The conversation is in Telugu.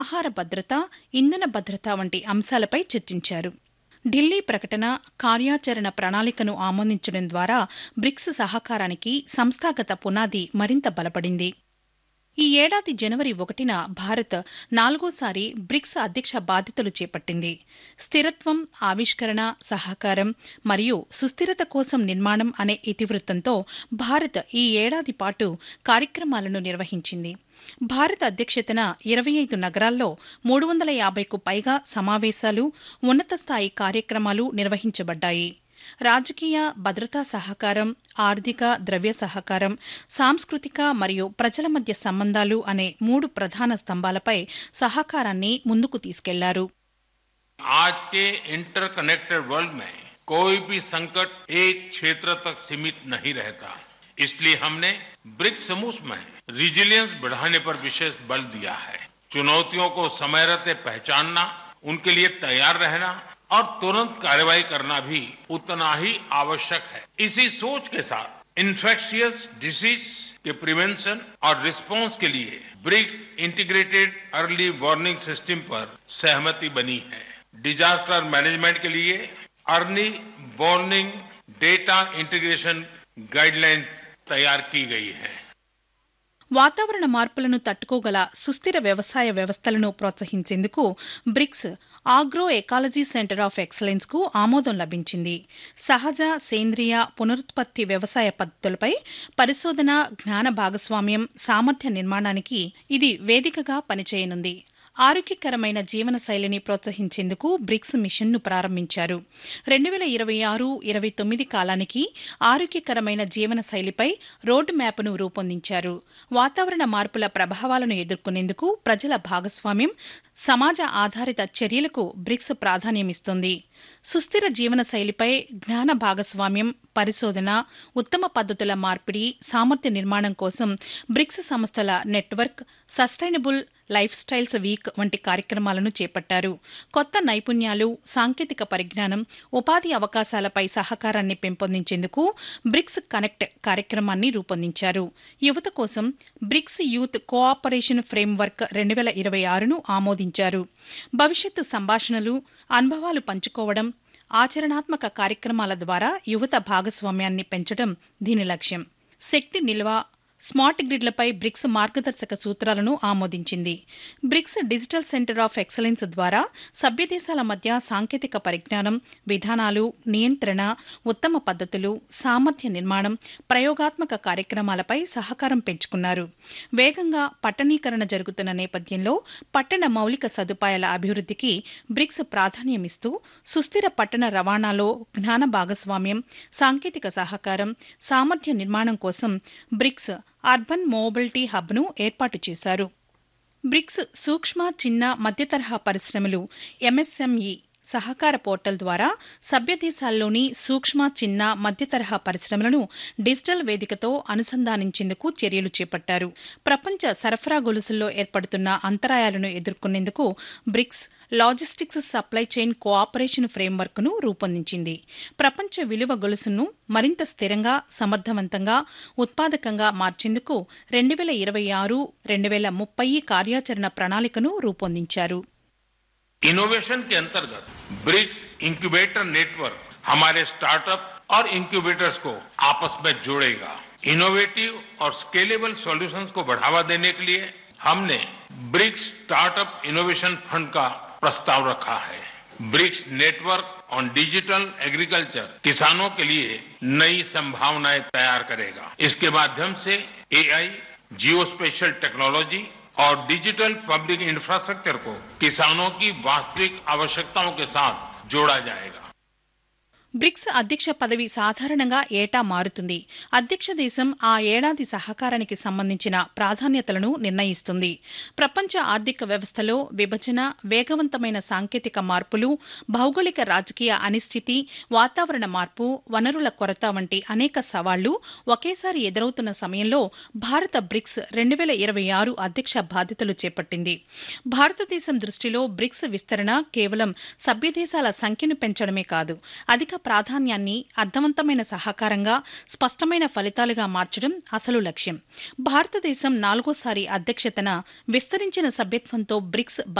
ఆహార భద్రత ఇంధన భద్రత వంటి అంశాలపై చర్చించారు ఢిల్లీ ప్రకటన కార్యాచరణ ప్రణాళికను ఆమోదించడం ద్వారా బ్రిక్స్ సహకారానికి సంస్థాగత పునాది మరింత బలపడింది ఈ ఏడాది జనవరి ఒకటిన భారత్ నాలుగోసారి బ్రిక్స్ అధ్యక్ష బాధ్యతలు చేపట్టింది స్థిరత్వం ఆవిష్కరణ సహకారం మరియు సుస్థిరత కోసం నిర్మాణం అనే ఇతివృత్తంతో భారత్ ఈ ఏడాది పాటు కార్యక్రమాలను నిర్వహించింది భారత అధ్యక్షతన ఇరవై ఐదు నగరాల్లో మూడు వందల యాభైకు పైగా సమావేశాలు ఉన్నత స్థాయి కార్యక్రమాలు నిర్వహించబడ్డాయి రాజకీయ భద్రతా సహకారం ఆర్థిక ద్రవ్య సహకారం సాంస్కృతిక మరియు ప్రజల మధ్య సంబంధాలు అనే మూడు ప్రధాన స్తంభాలపై సహకారాన్ని ముందుకు తీసుకెళ్లారు आज के इंटरकनेक्टेड वर्ल्ड में कोई भी संकट एक क्षेत्र तक सीमित नहीं रहता इसलिए हमने ब्रिक्स समूह में रिजिलियंस बढ़ाने पर विशेष बल दिया है चुनौतियों को समय रहते पहचानना उनके लिए तैयार रहना और तुरंत कार्रवाई करना भी उतना ही आवश्यक है इसी सोच के साथ इन्फेक्शियस डिसीज के प्रिवेंशन और रिस्पांस के लिए BRICS integrated early warning system पर सहमति बनी है डिजास्टर मैनेजमेंट के लिए early warning data integration guidelines तैयार की गई है వాతావరణ మార్పులను తట్టుకోగల సుస్థిర వ్యవసాయ వ్యవస్థలను ప్రోత్సహించేందుకు BRICS agro ecology centre of excellence కు ఆమోదం లభించింది సహజ సేంద్రియ పునరుత్పత్తి వ్యవసాయ పద్ధతులపై పరిశోధన జ్ఞాన భాగస్వామ్యం సామర్థ్య నిర్మాణానికి ఇది వేదికగా పనిచేయనుంది ఆరోగ్యకరమైన జీవన శైలిని ప్రోత్సహించేందుకు బ్రిక్స్ మిషన్ను ప్రారంభించారు రెండు వేల ఇరవై ఆరు ఇరవై తొమ్మిది కాలానికి ఆరోగ్యకరమైన జీవన శైలిపై రోడ్ మ్యాప్ను రూపొందించారు వాతావరణ మార్పుల ప్రభావాలను ఎదుర్కొనేందుకు ప్రజల భాగస్వామ్యం సమాజ ఆధారిత చర్యలకు బ్రిక్స్ ప్రాధాన్యమిస్తోంది సుస్థిర జీవన శైలిపై జ్ఞాన భాగస్వామ్యం పరిశోధన ఉత్తమ పద్ధతుల మార్పిడి సామర్థ్య నిర్మాణం కోసం బ్రిక్స్ సంస్థల network sustainable lifestyles week వంటి కార్యక్రమాలను చేపట్టారు కొత్త నైపుణ్యాలు సాంకేతిక పరిజ్ఞానం ఉపాధి అవకాశాలపై సహకారాన్ని పెంపొందించేందుకు బ్రిక్స్ కనెక్ట్ కార్యక్రమాన్ని రూపొందించారు యువత కోసం బ్రిక్స్ యూత్ కోఆపరేషన్ ఫ్రేమ్వర్క్ రెండు వేల ఇరవై ఆరును ఆమోదించారు భవిష్యత్తు సంభాషణలు అనుభవాలు పంచుకోవడం ఆచరణాత్మక కార్యక్రమాల ద్వారా యువత భాగస్వామ్యాన్ని పెంచడం దీని లక్ష్యం శక్తి నిల్వ స్మార్ట్ గ్రిడ్లపై బ్రిక్స్ మార్గదర్శక సూత్రాలను ఆమోదించింది BRICS digital centre of excellence ద్వారా సభ్య దేశాల మధ్య సాంకేతిక పరిజ్ఞానం విధానాలు నియంత్రణ ఉత్తమ పద్ధతులు సామర్థ్య నిర్మాణం ప్రయోగాత్మక కార్యక్రమాలపై సహకారం పెంచుకున్నారు వేగంగా పట్టణీకరణ జరుగుతున్న నేపథ్యంలో పట్టణ మౌలిక సదుపాయాల అభివృద్ధికి బ్రిక్స్ ప్రాధాన్యమిస్తూ సుస్థిర పట్టణ రవాణాలో జ్ఞాన భాగస్వామ్యం సాంకేతిక సహకారం సామర్థ్య నిర్మాణం కోసం బ్రిక్స్ అర్బన్ మోబిలిటీ హబ్ను ఏర్పాటు చేశారు బ్రిక్స్ సూక్ష్మ చిన్న మధ్యతరహా పరిశ్రమలు ఎంఎస్ఎంఈ సహకార పోర్టల్ ద్వారా సభ్య దేశాల్లోని సూక్ష్మ చిన్న మధ్యతరహా పరిశ్రమలను డిజిటల్ వేదికతో అనుసంధానించేందుకు చర్యలు చేపట్టారు ప్రపంచ సరఫరా గొలుసుల్లో ఏర్పడుతున్న అంతరాయాలను ఎదుర్కొనేందుకు BRICS logistics supply chain cooperation framework ను రూపొందించింది ప్రపంచ విలువ గొలుసును మరింత స్థిరంగా సమర్థవంతంగా ఉత్పాదకంగా మార్చేందుకు రెండు వేల ఇరవై ఆరు రెండు వేల ముప్పై కార్యాచరణ ప్రణాళికను రూపొందించారు इनोवेशन के अंतर्गत ब्रिक्स इंक्यूबेटर नेटवर्क हमारे स्टार्टअप और इंक्यूबेटर्स को आपस में जोड़ेगा इनोवेटिव और स्केलेबल सॉल्यूशंस को बढ़ावा देने के लिए हमने ब्रिक्स स्टार्टअप इनोवेशन फंड का प्रस्ताव रखा है BRICS network on digital agriculture किसानों के लिए नई संभावनाएं तैयार करेगा इसके माध्यम से एआई जियो स्पेशल टेक्नोलॉजी और डिजिटल पब्लिक इंफ्रास्ट्रक्चर को किसानों की वास्तविक आवश्यकताओं के साथ जोड़ा जाएगा బ్రిక్స్ అధ్యక్ష పదవి సాధారణంగా ఏటా మారుతుంది అధ్యక్ష దేశం ఆ ఏడాది సహకారానికి సంబంధించిన ప్రాధాన్యతలను నిర్ణయిస్తుంది ప్రపంచ ఆర్థిక వ్యవస్థలో విభజన వేగవంతమైన సాంకేతిక మార్పులు భౌగోళిక రాజకీయ అనిశ్చితి వాతావరణ మార్పు వనరుల కొరత వంటి అనేక సవాళ్లు ఒకేసారి ఎదురవుతున్న సమయంలో భారత బ్రిక్స్ రెండు వేల ఇరవై ఆరు అధ్యక్ష బాధ్యతలు చేపట్టింది భారతదేశం దృష్టిలో బ్రిక్స్ విస్తరణ కేవలం సభ్య దేశాల సంఖ్యను పెంచడమే కాదు అధిక ప్రాధాన్యాన్ని అర్థవంతమైన సహకారంగా స్పష్టమైన ఫలితాలుగా మార్చడం అసలు లక్ష్యం భారతదేశం నాలుగోసారి అధ్యక్షతన విస్తరించిన సభ్యత్వంతో బ్రిక్స్